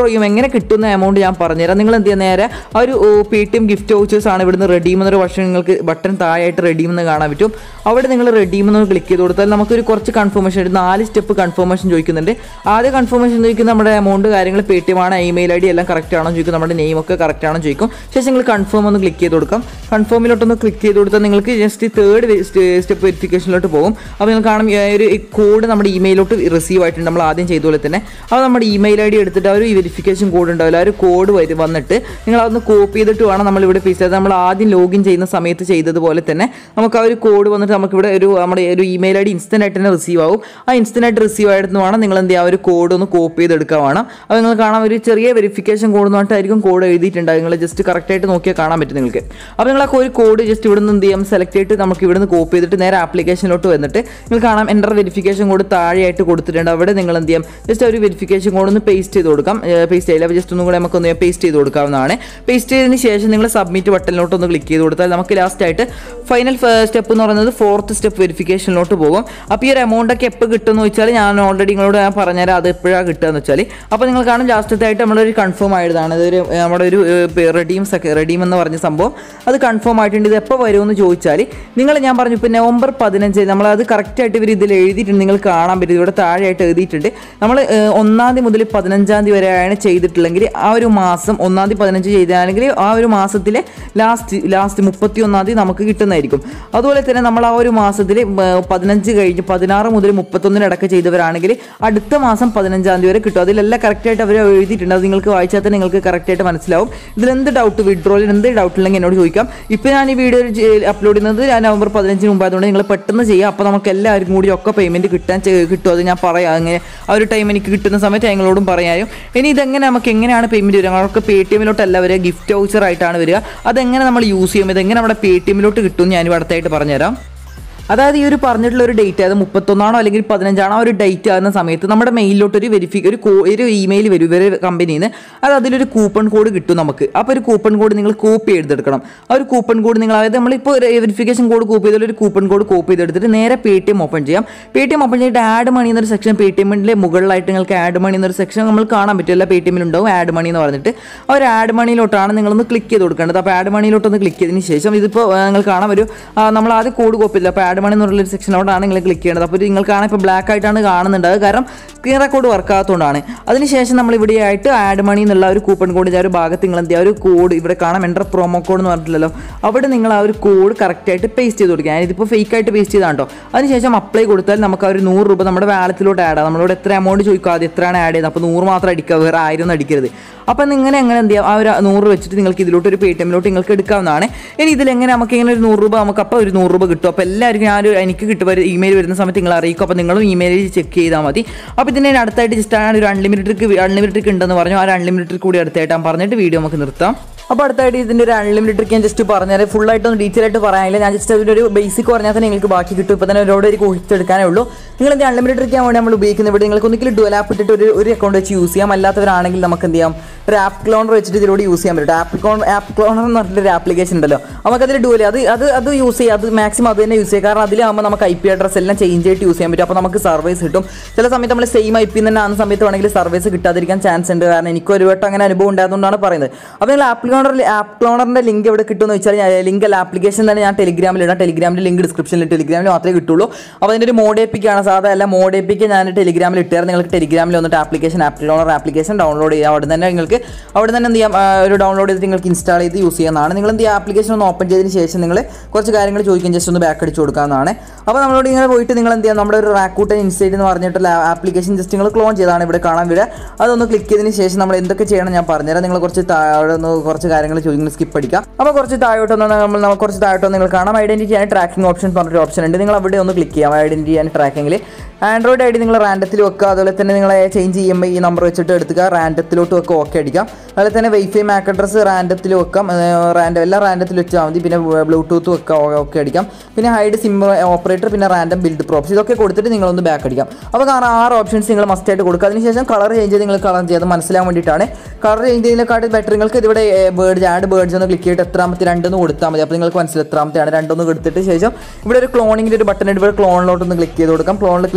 വിഡ്രോ ചെയ്യും എങ്ങനെ കിട്ടുന്ന എമൗണ്ട് ഞാൻ പറഞ്ഞുതരാം നിങ്ങൾ എന്ത് ചെയ്യുക നേരെ ആ ഒരു Paytm gift vouchers ആണ് ഇവിടുന്ന് റെഡീം എന്നൊരു വർഷം നിങ്ങൾക്ക് ബട്ടൺ താഴെയായിട്ട് റെഡീം എന്ന് കാണാൻ പറ്റും അവിടെ നിങ്ങൾ റെഡീം എന്ന് ക്ലിക്ക് ചെയ്ത് കൊടുത്താൽ നമുക്കൊരു കുറച്ച് കൺഫർമേഷൻ ഒരു നാല് സ്റ്റെപ്പ് കൺഫർമേഷൻ ചോദിക്കുന്നുണ്ട് ആദ്യ കൺഫർമേഷൻ ചോദിക്കുന്ന നമ്മുടെ എമൗണ്ട് കാര്യങ്ങൾ പേ ടി എം ആണ് ഇമെയിൽ ഐ ഡി എല്ലാം കറക്റ്റ് ആണോ ചോദിക്കും നമ്മുടെ നെയിം ഒക്കെ കറക്റ്റ് ആണോ ചോദിക്കും ശേഷം നിങ്ങൾ കൺഫേം ഒന്ന് ക്ലിക്ക് ചെയ്ത് കൊടുക്കാം കൺഫേമിലോട്ടൊന്ന് ക്ലിക്ക് ചെയ്ത് കൊടുത്താൽ നിങ്ങൾക്ക് ജസ്റ്റ് തേർഡ് സ്റ്റെപ്പ് വെരിഫിക്കേഷനിലോട്ട് പോകും അപ്പോൾ നിങ്ങൾ കാണും ഈ ഒരു കോഡ് നമ്മുടെ ഇമെയിലോട്ട് റിസീവ് ആയിട്ടുണ്ട് നമ്മൾ ആദ്യം ചെയ്ത പോലെ തന്നെ അപ്പോൾ നമ്മുടെ ഇമെയിൽ ഐ ഡി എടുത്തിട്ട് ആ ഒരു വെരിഫിക്കേഷൻ കോഡ് ഉണ്ടാവില്ല ആ ഒരു കോഡ് വരും വന്നിട്ട് നിങ്ങൾ അതൊന്ന് കോപ്പി ചെയ്തിട്ട് വേണം നമ്മൾ ഇവിടെ പേസ്റ്റ് ചെയ്ത് നമ്മൾ ആദ്യം ലോഗിൻ ചെയ്യുന്ന സമയത്ത് ചെയ്തതുപോലെ തന്നെ നമുക്ക് ആ ഒരു കോഡ് വന്നിട്ട് നമുക്ക് ഇവിടെ ഒരു നമ്മുടെ ഒരു ഇമെയിൽ ഐ ഡി ഇൻസ്റ്റൻ്റ് ആയിട്ട് തന്നെ റിസീവ് ആവും ആ ഇൻസ്റ്റൻ്റ് ആയിട്ട് റിസീവ് ആയിട്ട് വേണം നിങ്ങൾ എന്ത് ചെയ്യുക ആ ഒരു കോഡ് ഒന്ന് കോപ്പി ചെയ്തെടുക്കാൻ വേണം അപ്പോൾ നിങ്ങൾ കാണാൻ ഒരു ചെറിയ വെരിഫിക്കേഷൻ കോഡ് എന്ന് പറഞ്ഞിട്ടായിരിക്കും കോഡ് എഴുതിയിട്ടുണ്ടാകും നിങ്ങൾ ജസ്റ്റ് കറക്റ്റായിട്ട് നോക്കിയാൽ കാണാൻ പറ്റും നിങ്ങൾക്ക് അപ്പോൾ നിങ്ങൾ ആ ഒരു കോഡ് ജസ്റ്റ് ഇവിടെ നിന്ന് എന്ത് ചെയ്യാം സെലക്ട് ചെയ്തിട്ട് നമുക്ക് ഇവിടെ നിന്ന് കോപ്പി ചെയ്തിട്ട് നേരെ ആപ്ലിക്കേഷനിലോട്ട് വന്നിട്ട് നിങ്ങൾ കാണാം എൻ്റർ വെരിഫിക്കേഷൻ കോഡ് താഴെയായിട്ട് കൊടുത്തിട്ടുണ്ട് അവിടെ നിങ്ങൾ എന്ത് ചെയ്യാം ജസ്റ്റ് ഒരു വെരിഫിക്കേഷൻ കോഡ് ഒന്ന് പേസ്റ്റ് ചെയ്ത് കൊടുക്കാം പേസ്റ്റ് ചെയ്യില്ല അപ്പോൾ ജസ്റ്റ് ഒന്നും കൂടെ നമുക്ക് ഒന്ന് പേസ്റ്റ് ചെയ്ത് കൊടുക്കാവുന്നതാണ് പേസ്റ്റ് ചെയ്തതിന് ശേഷം നിങ്ങൾ സബ്മിറ്റ് ബട്ടണിലോട്ട് ഒന്ന് ക്ലിക്ക് ചെയ്ത് കൊടുത്താൽ നമുക്ക് ലാസ്റ്റ് ആയിട്ട് ഫൈനൽ സ്റ്റെപ്പ് എന്ന് പറയുന്നത് ഫോർത്ത് സ്റ്റെപ്പ് വെരിഫിക്കേഷനിലോട്ട് പോകും അപ്പോൾ ഈ ഒരു എമൗണ്ട് ഒക്കെ എപ്പോൾ കിട്ടുമെന്ന് വെച്ചാൽ ഞാൻ ഓൾറെഡി നിങ്ങളോട് ഞാൻ പറഞ്ഞുതരാം അത് എപ്പോഴാണ് കിട്ടുക എന്ന് വെച്ചാൽ അപ്പോൾ നിങ്ങൾ കാണും ലാസ്റ്റത്തെ ആയിട്ട് നമ്മളൊരു കൺഫേം ആയതാണ് ഇതൊരു ഏർ, നമ്മുടെ ഒരു റെഡീം റെഡീം എന്ന് പറഞ്ഞ സംഭവം അത് കൺഫേം ആയിട്ടുണ്ട് ഇത് എപ്പോൾ വരുമെന്ന് ചോദിച്ചാൽ നിങ്ങൾ ഞാൻ പറഞ്ഞു ഇപ്പോൾ നവംബർ പതിനഞ്ച് നമ്മൾ അത് കറക്റ്റായിട്ട് ഇവർ ഇതിൽ എഴുതിയിട്ടുണ്ട് നിങ്ങൾ കാണാൻ പറ്റും ഇവിടെ താഴെയായിട്ട് എഴുതിയിട്ടുണ്ട് നമ്മൾ ഏർ, ഒന്നാം തീയതി മുതൽ പതിനഞ്ചാം തീയതി വരെയാണ് ചെയ്തിട്ടുള്ളെങ്കിൽ ആ ഒരു മാസം ഒന്നാം തീയതി പതിനഞ്ച് ചെയ്താണെങ്കിൽ ആ ഒരു മാസത്തിലെ ലാസ്റ്റ് ലാസ്റ്റ് മുപ്പത്തി ഒന്നാം തീയതി നമുക്ക് കിട്ടുന്നതായിരിക്കും അതുപോലെ തന്നെ നമ്മൾ ആ ഒരു മാസത്തിൽ പതിനഞ്ച് കഴിഞ്ഞ് പതിനാറ് മുതൽ മുപ്പത്തൊന്നിനിടക്ക് ചെയ്തവരാണെങ്കിൽ അടുത്ത മാസം പതിനഞ്ചാം തീയതി വരെ കിട്ടും അതിലെല്ലാം കറക്റ്റായിട്ട് അവർ എഴുതിയിട്ടുണ്ട് അത് നിങ്ങൾക്ക് വായിച്ചാൽ തന്നെ നിങ്ങൾക്ക് കറക്റ്റായിട്ട് മനസ്സിലാവും ഇതിൽ എന്ത് ഡൗട്ട് വിഡ്രോയിൽ എന്ത് ഡൗട്ട് ഉണ്ടെങ്കിൽ എന്നോട് ചോദിക്കാം ഇപ്പോൾ ഞാൻ ഈ വീഡിയോ അപ്ലോഡ് ചെയ്യുന്നത് ഞാൻ നവംബർ പതിനഞ്ചിന് മുമ്പ് അതുകൊണ്ട് നിങ്ങൾ പെട്ടെന്ന് ചെയ്യുക അപ്പോൾ നമുക്ക് എല്ലാവർക്കും കൂടി ഒക്കെ പേയ്മെൻറ്റ് കിട്ടാൻ ചെ- കിട്ടും അത് ഞാൻ പറയാം അങ്ങനെ ആ ഒരു ടൈം എനിക്ക് കിട്ടുന്ന സമയത്ത് ഞങ്ങളോടും പറയാനും ഇനി ഇതെങ്ങനെ നമുക്ക് എങ്ങനെയാണ് പേയ്മെൻറ്റ് വരിക അവർക്ക് പേ ടി എമ്മിലോട്ടല്ല വരിക ഗിഫ്റ്റ് വൗച്ചർ ആയിട്ടാണ് വരിക അതെങ്ങനെ നമ്മൾ യൂസ് ചെയ്യും ഇതെങ്ങനെ നമ്മുടെ പേ ടി എമ്മിലോട്ട് കിട്ടും ഞാൻ ഇവിടെ അടുത്തായിട്ട് പറഞ്ഞുതരാം അതായത് ഈ ഒരു പറഞ്ഞിട്ടുള്ള ഒരു ഡേറ്റ് അത് മുപ്പത്തൊന്നാണോ അല്ലെങ്കിൽ പതിനഞ്ചാണോ ആ ഒരു ഡേറ്റ് ആകുന്ന സമയത്ത് നമ്മുടെ മെയിലിലോട്ട് ഒരു വെരിഫി ഒരു കോ ഒരു ഇമെയിൽ വരും ഇവരെ കമ്പനിയിൽ നിന്ന് അത് അതിലൊരു കൂപ്പൺ കോഡ് കിട്ടും നമുക്ക് അപ്പോൾ ഒരു കൂപ്പൺ കോഡ് നിങ്ങൾ കോപ്പി ചെയ്തെടുക്കണം ആ ഒരു കൂപ്പൺ കോഡ് നിങ്ങൾ അതായത് നമ്മളിപ്പോൾ ഒരു വെരിഫിക്കേഷൻ കോഡ് കോപ്പി ചെയ്താൽ ഒരു കൂപ്പൺ കോഡ് കോപ്പി ചെയ്തെടുത്തിട്ട് നേരെ പേ ടി എം ഓപ്പൺ ചെയ്യാം പേ ടി എം ഓപ്പൺ ചെയ്തിട്ട് ആഡ് മണി എന്നൊരു സെക്ഷൻ പേ ടി എമ്മിൻ്റെ മുകളിലായിട്ട് നിങ്ങൾക്ക് ആഡ് മണി എന്നൊരു സെക്ഷൻ നമ്മൾ കാണാൻ പറ്റും എല്ലാ പേ ടി എമ്മിലുണ്ടാവും ആഡ് മണി എന്ന് പറഞ്ഞിട്ട് ആ ഒരു ആഡ് മണിയിലോട്ടാണ് നിങ്ങളൊന്ന് ക്ലിക്ക് ചെയ്ത് കൊടുക്കേണ്ടത് അപ്പോൾ ആഡ് മണിയിലോട്ടൊന്ന് ക്ലിക്ക് ചെയ്തതിന് ശേഷം ഇതിപ്പോൾ നിങ്ങൾ കാണാൻ ഒരു ആ, നമ്മൾ ആദ്യം കോഡ് കോപ്പി ചെയ്തില്ല അപ്പോൾ ആഡ് മണി എന്നുള്ള ഒരു സെക്ഷനോടാണ് നിങ്ങൾ ക്ലിക്ക് ചെയ്യേണ്ടത് അപ്പോൾ നിങ്ങൾ കാണാൻ ഇപ്പോൾ ബ്ലാക്ക് ആയിട്ടാണ് കാണുന്നുണ്ട് അത് കാരണം സ്ക്രീൻ റെക്കോർഡ് വർക്ക് ആകാത്തതുകൊണ്ടാണ് അതിനുശേഷം നമ്മൾ ഇവിടെ ആയിട്ട് ആഡ് മണി എന്നുള്ള ഒരു കൂപ്പൺ കോഡ് ആ ഒരു ഭാഗത്ത് നിങ്ങൾ എന്ത് ചെയ്യുക ഒരു കോഡ് ഇവിടെ കാണാം എൻ്റർ പ്രൊമോ കോഡ് എന്ന് പറഞ്ഞിട്ടില്ലല്ലോ അവിടെ നിങ്ങൾ ആ ഒരു കോഡ് കറക്റ്റായിട്ട് പേസ്റ്റ് ചെയ്ത് കൊടുക്കുക ഞാനിതിപ്പോൾ ഫേക്ക് ആയിട്ട് പേസ്റ്റ് ചെയ്താണ് കേട്ടോ അതിനുശേഷം അപ്ലൈ കൊടുത്താൽ നമുക്ക് ആ ഒരു നൂറ് രൂപ നമ്മുടെ വാലറ്റിലോട്ട് ആഡ് ആകാം നമ്മളോട് എത്ര എമൗണ്ട് ചോദിക്കുക അത് എത്രയാണ് ആഡ് ചെയ്യുന്നത് അപ്പോൾ നൂറ് മാത്രം അടിക്കുക വേറെ ആയിരം ഒന്നും അടിക്കരുത് അപ്പം നിങ്ങൾ എങ്ങനെ എന്ത് ചെയ്യാം ആ ഒരു നൂറ് വെച്ചിട്ട് നിങ്ങൾക്ക് ഇതിലോട്ട് ഒരു പേ ടി എമ്മിലോട്ട് നിങ്ങൾക്ക് എടുക്കാവുന്നതാണ് ഇനി ഇതിലെങ്ങനെ നമുക്ക് ഇങ്ങനെ ഒരു നൂറ് രൂപ നമുക്ക് അപ്പോൾ ഒരു നൂറ് രൂപ കിട്ടും അപ്പോൾ എല്ലാവർക്കും ഞാൻ ഒരു എനിക്ക് കിട്ടും ഒരു ഇമെയിൽ വരുന്ന സമയത്ത് നിങ്ങൾ അറിയിക്കും അപ്പോൾ നിങ്ങളും ഇമെയിലിൽ ചെക്ക് ചെയ്താൽ മതി അപ്പോൾ ഇതിൻ്റെ അടുത്തായിട്ട് ജസ്റ്റ് ആ ഒരു അൺലിമിറ്റഡ് അൺലിമിറ്റഡ് ഉണ്ടെന്ന് പറഞ്ഞു ആ ഒരു അൺലിമിറ്റഡ് കൂടി അടുത്തായിട്ട് ഞാൻ പറഞ്ഞിട്ട് വീഡിയോ നമുക്ക് നിർത്താം അപ്പോൾ അടുത്തായിട്ട് ഇതിൻ്റെ ഒരു അൺലിമിറ്റഡ് ഞാൻ ജസ്റ്റ് പറഞ്ഞാൽ ഫുൾ ആയിട്ടൊന്ന് ഡീറ്റെയിൽ ആയിട്ട് പറയാനില്ല ഞാൻ ജസ്റ്റ് അതിൻ്റെ ഒരു ബേസിക് പറഞ്ഞാൽ തന്നെ നിങ്ങൾക്ക് ബാക്കി കിട്ടും ഇപ്പോൾ തന്നെ ഒരുപാട് ഒരു കുഴിച്ചെടുക്കാനേ ഉള്ളൂ നിങ്ങൾ എന്ത് അൺലിമിറ്റഡ് ട്രിക്കാൻ വേണ്ടി നമ്മൾ ഉപയോഗിക്കുന്ന ഇവിടെ നിങ്ങൾക്ക് ഒന്നിക്കലും ഡുവൽ ആപ്പ് ഇട്ടിട്ട് ഒരു ഒരു അക്കൗണ്ട് വെച്ച് യൂസ് ചെയ്യാം അല്ലാത്തവരാണെങ്കിൽ നമുക്ക് എന്ത് ചെയ്യാം ഒരു ആപ്പ് ക്ലോണർ വെച്ചിട്ട് ഇതിലൂടെ യൂസ് ചെയ്യാൻ പറ്റും ആപ്പ് ക്ലോൺ ആപ്പ് ക്ലോണർ എന്ന് പറഞ്ഞിട്ടൊരു ആപ്ലിക്കേഷൻ ഉണ്ടല്ലോ നമുക്ക് അതിൽ ഡുവൽ അത് അത് അത് യൂസ് ചെയ്യാം അത് മാക്സിമം അത് തന്നെ യൂസ് ചെയ്യാം കാരണം അതിലാകുമ്പോൾ നമുക്ക് ഐ പി അഡ്രസ് എല്ലാം ചേഞ്ച് ആയിട്ട് യൂസ് ചെയ്യാൻ പറ്റും അപ്പോൾ നമുക്ക് സർവീസ് കിട്ടും ചില സമയത്ത് നമ്മൾ സെയിം ഐ പി തന്നെ ആകുന്ന സമയത്ത് വേണമെങ്കിൽ സർവീസ് കിട്ടാതിരിക്കാൻ ചാൻസ് ഉണ്ട് കാരണം എനിക്ക് ഒരു വട്ടം അങ്ങനെ അനുഭവം ഉണ്ടായതുകൊണ്ടാണ് പറയുന്നത് അപ്പോൾ നിങ്ങൾ ആപ്പ് ക്ലോണർ ആപ്പ് ക്ലോണറിൻ്റെ ലിങ്ക് എവിടെ കിട്ടുമെന്ന് വെച്ചാൽ ലിങ്ക് അല്ല ആപ്ലിക്കേഷൻ തന്നെ ഞാൻ ടെലിഗ്രാമിൽ ഇടാം ടെലിഗ്രാമിൻ്റെ ലിങ്ക് ഡിസ്ക്രിപ്ഷനിൽ ടെലിഗ്രാമിൽ മാത്രമേ കിട്ടുള്ളൂ അപ്പോൾ അതിൻ്റെ ഒരു മോഡേപ്പിക്കാണ് സാധാ അല്ല മോഡേപ്പിക്ക് ഞാൻ ടെലിഗ്രാമിൽ ഇട്ടായിരുന്നു നിങ്ങൾക്ക് ടെലിഗ്രാമിൽ വന്നിട്ട് application app cloner application download ചെയ്യാം അവിടെ തന്നെ നിങ്ങൾക്ക് അവിടെ തന്നെ എന്ത് ചെയ്യാം ആ, ഒരു ഡൗൺലോഡ് ചെയ്ത് നിങ്ങൾക്ക് ഇൻസ്റ്റാൾ ചെയ്ത് യൂസ് ചെയ്യാവുന്നതാണ് നിങ്ങൾ എന്ത് ചെയ്യുക ആപ്ലിക്കേഷൻ ഒന്ന് ഓപ്പൺ ചെയ്തതിന് ശേഷം നിങ്ങൾ കുറച്ച് കാര്യങ്ങൾ ചോദിക്കും ജസ്റ്റ് ഒന്ന് ബാക്ക് അടിച്ച് കൊടുക്കാവുന്നതാണ് അപ്പോൾ നമ്മളോട് ഇങ്ങനെ പോയിട്ട് നിങ്ങൾ എന്ത് ചെയ്യാം നമ്മുടെ ഒരു റാക്കൂട്ടൻ ഇൻസ്റ്റേറ്റ് എന്ന് പറഞ്ഞിട്ടുള്ള ആപ്ലിക്കേഷൻ ജസ്റ്റ് നിങ്ങൾ ക്ലോൺ ചെയ്താണ് ഇവിടെ കാണാൻ വരിക അതൊന്ന് ക്ലിക്ക് ചെയ്തതിന് ശേഷം നമ്മൾ എന്തൊക്കെ ചെയ്യണം ഞാൻ പറഞ്ഞുതരാം നിങ്ങൾ കുറച്ച് താഴെ ഒന്ന് കുറച്ച് കാര്യങ്ങൾ ചോദിക്കുന്നത് സ്കിപ്പ് അടിക്കാം അപ്പോൾ കുറച്ച് താഴോട്ടൊന്ന് നമ്മൾ നമ്മൾ കുറച്ച് താഴോട്ടൊന്ന് നിങ്ങൾ കാണാം ഐഡന്റിറ്റി ആൻഡ് ട്രാക്കിംഗ് ഓപ്ഷൻ പറഞ്ഞൊരു ഓപ്ഷൻ ഉണ്ട് നിങ്ങൾ അവിടെ ഒന്ന് ക്ലിക്ക് ചെയ്യാം ഐഡന്റിറ്റി ആൻഡ് ട്രാക്കിങ്ങിൽ ആൻഡ്രോയിഡ് ഐ ഡി നിങ്ങൾ റാൻഡത്തിൽ വെക്കുക അതുപോലെ തന്നെ നിങ്ങൾ ചേഞ്ച് ചെയ്യുമ്പോൾ ഈ നമ്പർ വെച്ചിട്ട് എടുക്കുക റാൻഡത്തിലോട്ട് വെക്കുക ഓക്കെ അടിക്കാം അതുപോലെ തന്നെ വൈഫൈ മാക് അഡ്രസ് റാൻഡത്തിൽ വെക്കാം റാൻഡം എല്ലാം റാൻഡത്തിൽ വെച്ചാൽ മതി പിന്നെ ബ്ലൂടൂത്ത് വെക്കുക ഓക്കെ അടിക്കാം പിന്നെ ഹൈഡ് സിം ഓപ്പറേറ്റർ പിന്നെ റാൻഡം ബിൽഡ് പ്രോപ്സ് ഇതൊക്കെ കൊടുത്തിട്ട് നിങ്ങളൊന്ന് ബാക്ക് അടിക്കാം അപ്പോൾ കാരണം ആറ് ഓപ്ഷൻസ് നിങ്ങൾ മസ്റ്റ് ആയിട്ട് കൊടുക്കുക അതിനുശേഷം കളർ ചേഞ്ച് ചെയ്ത് നിങ്ങൾ കളർ ചെയ്യാതെ മനസ്സിലാൻ വേണ്ടിയിട്ടാണ് കളർ ചേഞ്ച് ചെയ്യുന്നതിനെക്കാട്ടി ബെറ്റർ നിങ്ങൾക്ക് ഇതിവിടെ ബേർഡ്സ് ആഡ് ബേർഡ്സ് ഒന്ന് ക്ലിക്ക് ചെയ്തിട്ട് എത്രാമത്തെ രണ്ടെന്ന് കൊടുത്താൽ മതി അപ്പോൾ നിങ്ങൾക്ക് മനസ്സിലാവും എത്രാമത്തെയാണ് രണ്ടൊന്ന് കൊടുത്തിട്ട് ശേഷം ഇവിടെ ഒരു ക്ലോണിങ്ങിൻ്റെ ഒരു ബട്ടൺ ഉണ്ട് ഇവിടെ ക്ലോണിലോട്ട് ഒന്ന് ക്ലിക്ക് ചെയ്ത് കൊടുക്കാം ക്ലോണിൽ ക്ലിക്ക്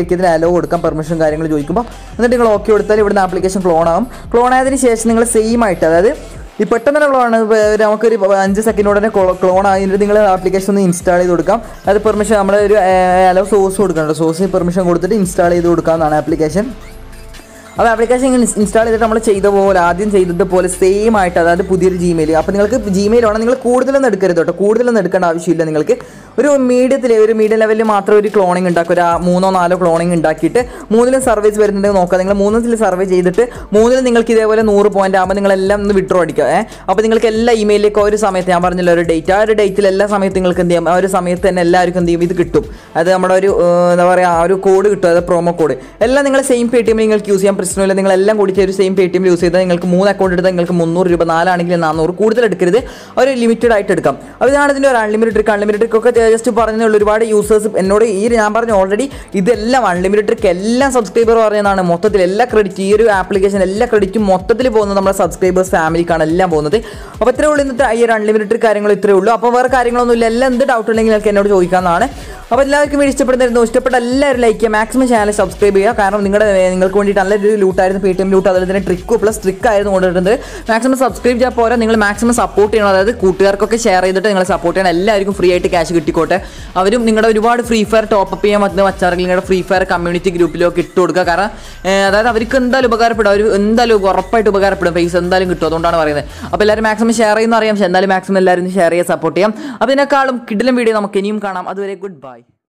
ഉപയോഗിക്കുന്നതിന് അലോ കൊടുക്കാം പെർമിഷൻ കാര്യങ്ങൾ ചോദിക്കുമ്പോൾ എന്നിട്ട് നിങ്ങൾ ഓക്കെ കൊടുത്താൽ ഇവിടുന്ന് ആപ്ലിക്കേഷൻ ക്ലോൺ ആകും ക്ലോൺ ആയതിനു ശേഷം നിങ്ങൾ സെയിം ആയിട്ട് അതായത് ഈ പെട്ടെന്ന് തന്നെ ക്ലോൺ നമുക്കൊരു അഞ്ച് സെക്കൻഡ് ഉടനെ ക്ലോൺ ആയിട്ട് നിങ്ങൾ ആപ്ലിക്കേഷൻ ഒന്ന് ഇൻസ്റ്റാൾ ചെയ്ത് കൊടുക്കാം അത് പെർമിഷൻ നമ്മൾ ഒരു അലോ സോഴ്സ് കൊടുക്കണം സോഴ്സിന് പെർമിഷൻ കൊടുത്തിട്ട് ഇൻസ്റ്റാൾ ചെയ്ത് കൊടുക്കാവുന്നതാണ് ആപ്ലിക്കേഷൻ അപ്പോൾ ആപ്ലിക്കേഷൻ ഇൻസ്റ്റാൾ ചെയ്തിട്ട് നമ്മൾ ചെയ്ത പോലെ ആദ്യം ചെയ്തതുപോലെ സെയിം ആയിട്ട് അതായത് പുതിയൊരു ജിമെയിൽ അപ്പോൾ നിങ്ങൾക്ക് ജിമെയിൽ വേണം നിങ്ങൾ കൂടുതലൊന്നും എടുക്കരുത് കേട്ടോ കൂടുതലൊന്നും എടുക്കേണ്ട ആവശ്യമില്ല നിങ്ങൾക്ക് ഒരു മീഡിയത്തിൽ ഒരു മീഡിയം ലെവലിൽ മാത്രം ഒരു ക്ലോണിംഗ് ഉണ്ടാക്കുക ഒരു ആ മൂന്നോ നാലോ ക്ലോണിംഗ് ഉണ്ടാക്കിയിട്ട് മൂന്നിലും സർവീസ് വരുന്നുണ്ടെങ്കിൽ നോക്കുക നിങ്ങൾ മൂന്നിൽ സർവേ ചെയ്തിട്ട് മൂന്നിൽ നിങ്ങൾക്ക് ഇതേപോലെ നൂറ് പോയിന്റ് ആകുമ്പോൾ നിങ്ങളെല്ലാം ഒന്ന് വിഡ്രോ അടിക്കുക ഏ അപ്പോൾ നിങ്ങൾക്ക് എല്ലാ ഇമെയിലേക്ക് ഒരു സമയത്ത് ഞാൻ പറഞ്ഞില്ല ഒരു ഡേറ്റ് ആ ഒരു ഡേറ്റിൽ എല്ലാ സമയത്തും നിങ്ങൾക്ക് എന്ത് ചെയ്യാം ആ ഒരു സമയത്ത് തന്നെ എല്ലാവർക്കും എന്ത് ചെയ്യും ഇത് കിട്ടും അത് നമ്മുടെ ഒരു ഏർ, എന്താ പറയുക ആ ഒരു കോഡ് കിട്ടും അതായത് പ്രോമോ കോഡ് എല്ലാം നിങ്ങൾ സെയിം പേ ടി എം നിങ്ങൾക്ക് യൂസ് ചെയ്യാൻ പ്രശ്നമില്ല നിങ്ങൾ എല്ലാം കൂടി ഒരു same Paytm use ചെയ്താൽ നിങ്ങൾക്ക് മൂന്ന് അക്കൗണ്ട് എടുത്താൽ നിങ്ങൾക്ക് മുന്നൂറ് രൂപ നാലാണെങ്കിൽ നാനൂറ് കൂടുതൽ എടുക്കരുത് ഒരു ലിമിറ്റഡ് ആയിട്ട് എടുക്കാം അപ്പോൾ ഇതാണ് ഇതിൻ്റെ ഒരു അൺലിമിറ്റഡ് ട്രിക്ക് അൺലിമിറ്റഡ് ട്രിക്ക് ഒക്കെ ജസ്റ്റ് പറഞ്ഞുള്ള ഒരുപാട് യൂസേഴ്സ് എന്നോട് ഈ ഒരു ഞാൻ പറഞ്ഞു ഓൾറെഡി ഇതെല്ലാം അൺലിമിറ്റഡ് ട്രിക്ക് എല്ലാം സബ്സ്ക്രൈബർ പറഞ്ഞതാണ് മൊത്തത്തിൽ എല്ലാ ക്രെഡിറ്റ് ഈ ഒരു ആപ്ലിക്കേഷൻ എല്ലാ ക്രെഡിറ്റും മൊത്തത്തിൽ പോകുന്നത് നമ്മുടെ സബ്സ്ക്രൈബേഴ്സ് ഫാമിലിക്കാണ് എല്ലാം പോകുന്നത് അപ്പോൾ ഇത്രേ ഉള്ളൂ ഇന്നത്തെ ഈ ഒരു അൺലിമിറ്റഡ് കാര്യങ്ങൾ ഇത്രേ ഉള്ളൂ അപ്പോൾ വേറെ കാര്യങ്ങളൊന്നുമില്ല എല്ലാം എന്ത് ഡൗട്ട് ഉണ്ടെങ്കിൽ നിങ്ങൾക്ക് എന്നോട് ചോദിക്കാവുന്നതാണ് അപ്പോൾ എല്ലാവർക്കും വീഡിയോ ഇഷ്ടപ്പെടുന്നിരുന്നു ഇഷ്ടപ്പെട്ട എല്ലാവരും ലൈക്ക് ചെയ്യുക മാക്സിമം ചാനൽ സബ്സ്ക്രൈബ് ചെയ്യുക കാരണം നിങ്ങളുടെ നിങ്ങൾക്ക് വേണ്ടിയിട്ട് നല്ലൊരു ലൂട്ടായിരുന്നു പേ ടി എം ലൂട്ട് അതുപോലെ തന്നെ ട്രിക്ക് പ്ലസ് ട്രിക്ക് ആയിരുന്നു കൊണ്ടുവരുന്നത് മാക്സിമം സബ്സ്ക്രൈബ് ചെയ്യാൻ പോരാ നിങ്ങൾ മാക്സിമം സപ്പോർട്ട് ചെയ്യണം അതായത് കൂട്ടുകാർക്കൊക്കെ ഷെയർ ചെയ്തിട്ട് നിങ്ങൾ സപ്പോർട്ട് ചെയ്യണം എല്ലാവർക്കും ഫ്രീ ആയിട്ട് ക്യാഷ് കിട്ടിക്കോട്ടെ അവരും നിങ്ങളുടെ ഒരുപാട് ഫ്രീ ഫയർ ടോപ്പ് അപ്പ് ചെയ്യാൻ പറ്റുന്ന വച്ചാണെങ്കിൽ നിങ്ങളുടെ ഫ്രീ ഫയർ കമ്മ്യൂണിറ്റി ഗ്രൂപ്പിലൊക്കെ ഇട്ട് കൊടുക്കുക കാരണം ഏഹ്, അതായത് അവർക്ക് എന്തായാലും ഉപകാരപ്പെടും അവർ എന്തായാലും ഉറപ്പായിട്ട് ഉപകാരപ്പെടും പൈസ എന്തായാലും കിട്ടും അതുകൊണ്ടാണ് പറയുന്നത് അപ്പോൾ എല്ലാവരും മാക്സിമം ഷെയർ ചെയ്യുന്ന അറിയാം പക്ഷേ എന്തായാലും മാക്സിമം എല്ലാവരും ഷെയർ ചെയ്യാൻ സപ്പോർട്ട് ചെയ്യാം അപ്പോൾ ഇതിനേക്കാളും കിഡിലും വീഡിയോ നമുക്ക് ഇനിയും കാണാം അതുവരെ ഗുഡ് ബൈ